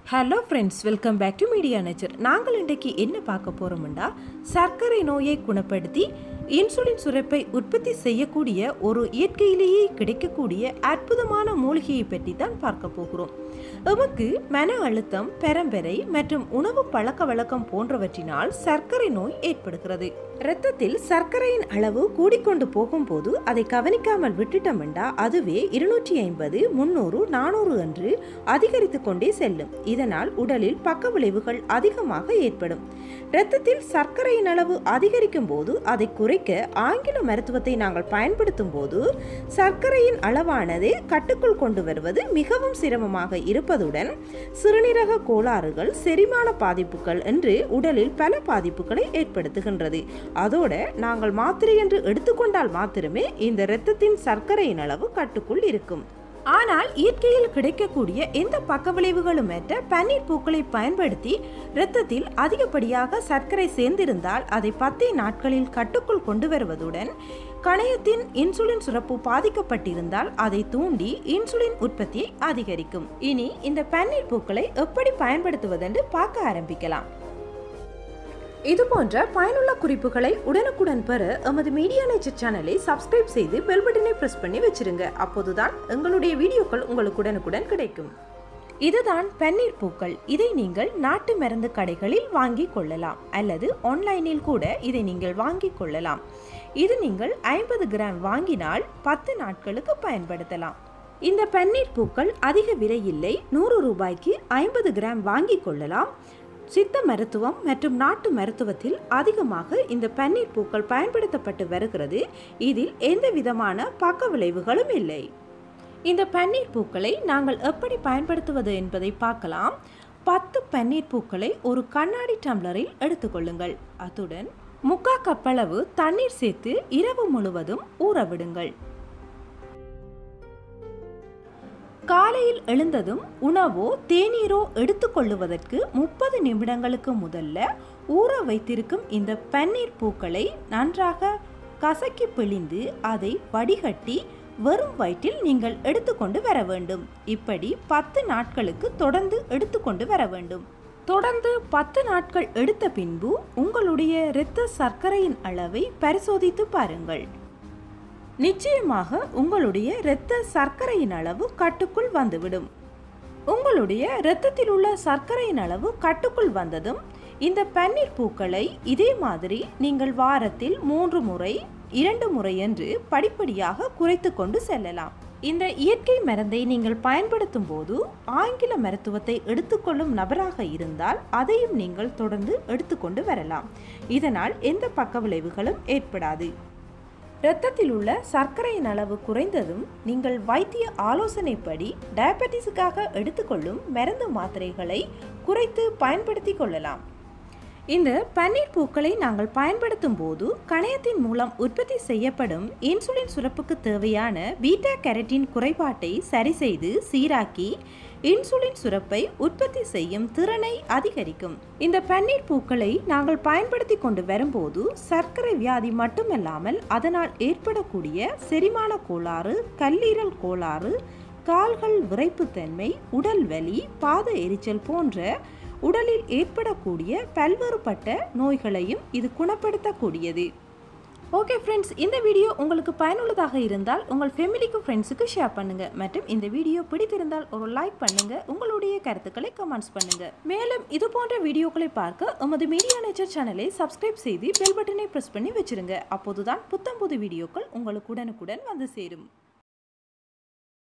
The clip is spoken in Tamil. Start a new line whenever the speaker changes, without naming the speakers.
hello friends welcome back to Media Nature நாங்கள் இன்றைக்கு என்ன பார்க்க போகிறோம்டா சர்க்கரை நோயை குணப்படுத்தி இன்சுலின் சுரப்பை உற்பத்தி செய்யக்கூடிய ஒரு இயற்கையிலேயே கிடைக்கக்கூடிய அற்புதமான மூலிகையை பற்றி தான் பார்க்க போகிறோம் எமக்கு மன அழுத்தம் பெரம்பெரை மற்றும் உணவு பழக்க வழக்கம் போன்றவற்றினால் சர்க்கரை நோய் ஏற்படுகிறது இரத்தத்தில் சர்க்கரையின் அளவு கூடிக்கொண்டு போகும்போது அதை கவனிக்காமல் விட்டுட்டோம்டா அதுவே இருநூற்றி ஐம்பது முன்னூறு நானூறு என்று அதிகரித்து கொண்டே செல்லும் இதனால் உடலில் பக்க விளைவுகள் அதிகமாக ஏற்படும் இரத்தத்தில் சர்க்கரையின் அளவு அதிகரிக்கும் போது அதை குறைக்க ஆங்கில மருத்துவத்தை நாங்கள் பயன்படுத்தும் போது சர்க்கரையின் அளவானது கட்டுக்குள் கொண்டு வருவது மிகவும் சிரமமாக இருப்பதுடன் சிறுநீரக கோளாறுகள் செரிமான பாதிப்புகள் என்று உடலில் பல பாதிப்புகளை ஏற்படுத்துகின்றது அதோட நாங்கள் மாத்திரை என்று எடுத்துக்கொண்டால் மாத்திரமே இந்த இரத்தத்தின் சர்க்கரையின் அளவு கட்டுக்குள் இருக்கும் ஆனால் இயற்கையில் கிடைக்கக்கூடிய எந்த பக்க விளைவுகளும் ஏற்ற பன்னீர் பூக்களை பயன்படுத்தி இரத்தத்தில் அதிகப்படியாக சர்க்கரை சேர்ந்திருந்தால் அதை பத்தே நாட்களில் கட்டுக்குள் கொண்டு வருவதுடன் கணையத்தின் இன்சுலின் சுரப்பு பாதிக்கப்பட்டிருந்தால் அதை தூண்டி இன்சுலின் உற்பத்தியை அதிகரிக்கும் இனி இந்த பன்னீர் பூக்களை எப்படி பயன்படுத்துவதென்று பார்க்க ஆரம்பிக்கலாம் இது போன்ற பயனுள்ள குறிப்புகளை உடனுக்குடன் பெற எமது மீடியா நேச்சர் சேனலை சப்ஸ்கிரைப் செய்து பெல் பட்டனை பிரஸ் பண்ணி வச்சிருங்க அப்போதுதான் எங்களுடைய வீடியோக்கள் உங்களுக்கு உடனுக்குடன் கிடைக்கும் இதுதான் பன்னீர் பூக்கள் இதை நீங்கள் நாட்டு மருந்து கடைகளில் வாங்கி கொள்ளலாம் அல்லது ஆன்லைனில் கூட இதை நீங்கள் வாங்கி கொள்ளலாம் இது நீங்கள் ஐம்பது கிராம் வாங்கினால் பத்து நாட்களுக்கு பயன்படுத்தலாம் இந்த பன்னீர் பூக்கள் அதிக விலை இல்லை நூறு ரூபாய்க்கு ஐம்பது கிராம் வாங்கி கொள்ளலாம் சித்த மருத்துவம் மற்றும் நாட்டு மருத்துவத்தில் அதிகமாக இந்த பன்னீர் பூக்கள் பயன்படுத்தப்பட்டு வருகிறது இதில் எந்த விதமான பக்க விளைவுகளும் இல்லை இந்த பன்னீர் பூக்களை நாங்கள் எப்படி பயன்படுத்துவது என்பதை பார்க்கலாம் பத்து பன்னீர் பூக்களை ஒரு கண்ணாடி டம்ளரில் எடுத்துக்கொள்ளுங்கள் அத்துடன் முக்கா கப்பளவு தண்ணீர் சேர்த்து இரவு முழுவதும் ஊற விடுங்கள் காலையில் எழுந்ததும் உணவோ தேநீரோ எடுத்துக்கொள்ளுவதற்கு முப்பது நிமிடங்களுக்கு முதல்ல ஊற வைத்திருக்கும் இந்த பன்னீர் பூக்களை நன்றாக கசக்கி பிழிந்து அதை வடிகட்டி வெறும் வயிற்றில் நீங்கள் எடுத்துக்கொண்டு வர வேண்டும் இப்படி பத்து நாட்களுக்கு தொடர்ந்து எடுத்துக்கொண்டு வர வேண்டும் தொடர்ந்து பத்து நாட்கள் எடுத்த பின்பு உங்களுடைய இரத்த சர்க்கரையின் அளவை பரிசோதித்து பாருங்கள் நிச்சயமாக உங்களுடைய இரத்த சர்க்கரையின் அளவு கட்டுக்குள் வந்துவிடும் உங்களுடைய இரத்தத்தில் உள்ள சர்க்கரையின் அளவு கட்டுக்குள் வந்ததும் இந்த பன்னீர் பூக்களை இதே மாதிரி நீங்கள் வாரத்தில் மூன்று முறை இரண்டு முறை என்று படிப்படியாக குறைத்து கொண்டு செல்லலாம் இந்த இயற்கை மருந்தை நீங்கள் பயன்படுத்தும் போது ஆங்கில மருத்துவத்தை எடுத்துக்கொள்ளும் நபராக இருந்தால் அதையும் நீங்கள் தொடர்ந்து எடுத்துக்கொண்டு வரலாம் இதனால் எந்த பக்க விளைவுகளும் ஏற்படாது இரத்தத்தில் உள்ள சர்க்கரையின் அளவு குறைந்ததும் நீங்கள் வைத்திய ஆலோசனைப்படி டயபெட்டிஸுக்காக எடுத்துக்கொள்ளும் மருந்து மாத்திரைகளை குறைத்து பயன்படுத்தி கொள்ளலாம் இந்த பன்னீர் பூக்களை நாங்கள் பயன்படுத்தும் போது கணையத்தின் மூலம் உற்பத்தி செய்யப்படும் இன்சுலின் சுரப்புக்கு தேவையான பீட்டா கேரட்டின் குறைபாட்டை சரி செய்து சீராக்கி இன்சுலின் சுரப்பை உற்பத்தி செய்யும் திறனை அதிகரிக்கும் இந்த பன்னீர் பூக்களை நாங்கள் பயன்படுத்தி கொண்டு வரும்போது சர்க்கரை வியாதி மட்டுமல்லாமல் அதனால் ஏற்படக்கூடிய செரிமான கோளாறு கல்லீரல் கோளாறு கால்கள் விரைப்புத்தன்மை உடல் வலி பாத எரிச்சல் போன்ற உடலில் ஏற்படக்கூடிய பல்வேறுபட்ட நோய்களையும் இது குணப்படுத்தக்கூடியது ஓகே ஃப்ரெண்ட்ஸ் இந்த வீடியோ உங்களுக்கு பயனுள்ளதாக இருந்தால் உங்கள் ஃபேமிலிக்கு ஃப்ரெண்ட்ஸுக்கு ஷேர் பண்ணுங்க மற்றும் இந்த வீடியோ பிடித்திருந்தால் ஒரு லைக் பண்ணுங்க உங்களுடைய கருத்துக்களை கமெண்ட்ஸ் பண்ணுங்க மேலும் இது போன்ற வீடியோக்களை பார்க்க எமது மீடியா நேச்சர் சேனலை சப்ஸ்கிரைப் செய்து பெல் பட்டனை பிரஸ் பண்ணி வச்சிருங்க அப்போதுதான் புத்தம் புது வீடியோக்கள் உங்களுக்கு உடனுக்குடன் வந்து சேரும்